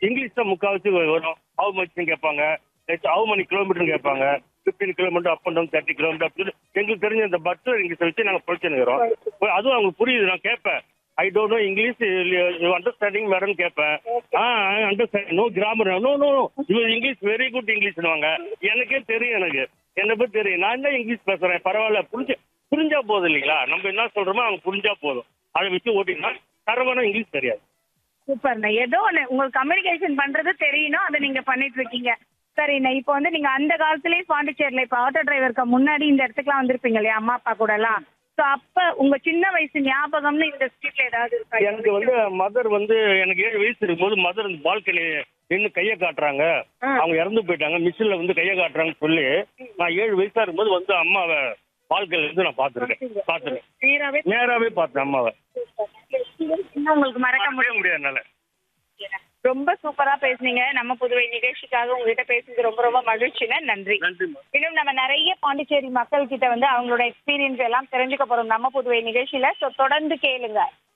English தான் முக்கால்வாசி வரும் ஹவு மச்னு கேட்பாங்க ஹவு மணி கிலோமீட்டர்னு கேட்பாங்க fifteen kilometre up and down thirty kilometre அப்படின்னு எங்களுக்கு தெரிஞ்ச இந்த பட்டு இங்கிலீஷை வச்சு நாங்கள் படிச்சுருக்கிறோம் அதுவும் அவங்களுக்கு புரியுது நான் கேட்பேன் I don't know English you understanding madam கேட்பேன் ah understanding no grammar no no your English very good இங்கிலீஷ்னுவாங்க எனக்கே தெரியும் எனக்கு என்னை பத்தி தெரியும் நான் தான் இங்கிலீஷ் பேசுறேன் பரவாயில்ல புரிஞ்சு புரிஞ்சா போதும் இல்லைங்களா நம்ம என்ன சொல்றோமோ அவங்க புரிஞ்சா போதும் அதை வச்சு ஓட்டினா தரமான இங்கிலீஷ் தெரியாது சூப்பர்ண்ணா ஏதோ ஒண்ணு உங்களுக்கு கம்யூனிகேஷன் பண்றது தெரியணும் அதை நீங்க பண்ணிட்டு இருக்கீங்க சரிண்ணா இப்போ வந்து நீங்க அந்த காலத்துலயே பாண்டிச்சேரியில இப்போ ஆட்டோ டிரைவருக்கு முன்னாடி இந்த இடத்துக்குலாம் வந்திருப்பீங்க இல்லையா அம்மா அப்பா கூட எல்லாம் ஸோ அப்ப உங்க சின்ன வயசு ஞாபகம்னு இந்த ஸ்ட்ரீட்ல ஏதாவது இருக்கா எனக்கு வந்து மதர் வந்து எனக்கு ஏழு வயசு இருக்கும்போது மதர் இந்த பால்கனி நின்று கையை காட்டுறாங்க ஆ. அவங்க இறந்து போயிட்டாங்க மிஷின்ல வந்து கையை காட்டுறாங்கன்னு சொல்லி நான் ஏழு வயசா இருக்கும்போது வந்து அம்மாவை பால்கனில இருந்து நான் பார்த்துருக்கேன் பார்த்துருக்கேன் நேராவே நேராவே பார்த்தேன் அம்மாவை இன்னும் உங்களுக்கு மறக்க மறக்கவே முடியாது என்னால ரொம்ப சூப்பரா பேசுனீங்க நம்ம புதுவை நிகழ்ச்சிக்காக உங்ககிட்ட பேசுனது ரொம்ப ரொம்ப மகிழ்ச்சிங்க நன்றி நன்றிம்மா இன்னும் நம்ம நிறைய பாண்டிச்சேரி மக்கள் கிட்ட வந்து அவங்களோட எக்ஸ்பீரியன்ஸ் எல்லாம் தெரிஞ்சுக்க போறோம் நம்ம புதுவை நிகழ்ச்சியில ஸோ தொடர்ந்து கேளுங்க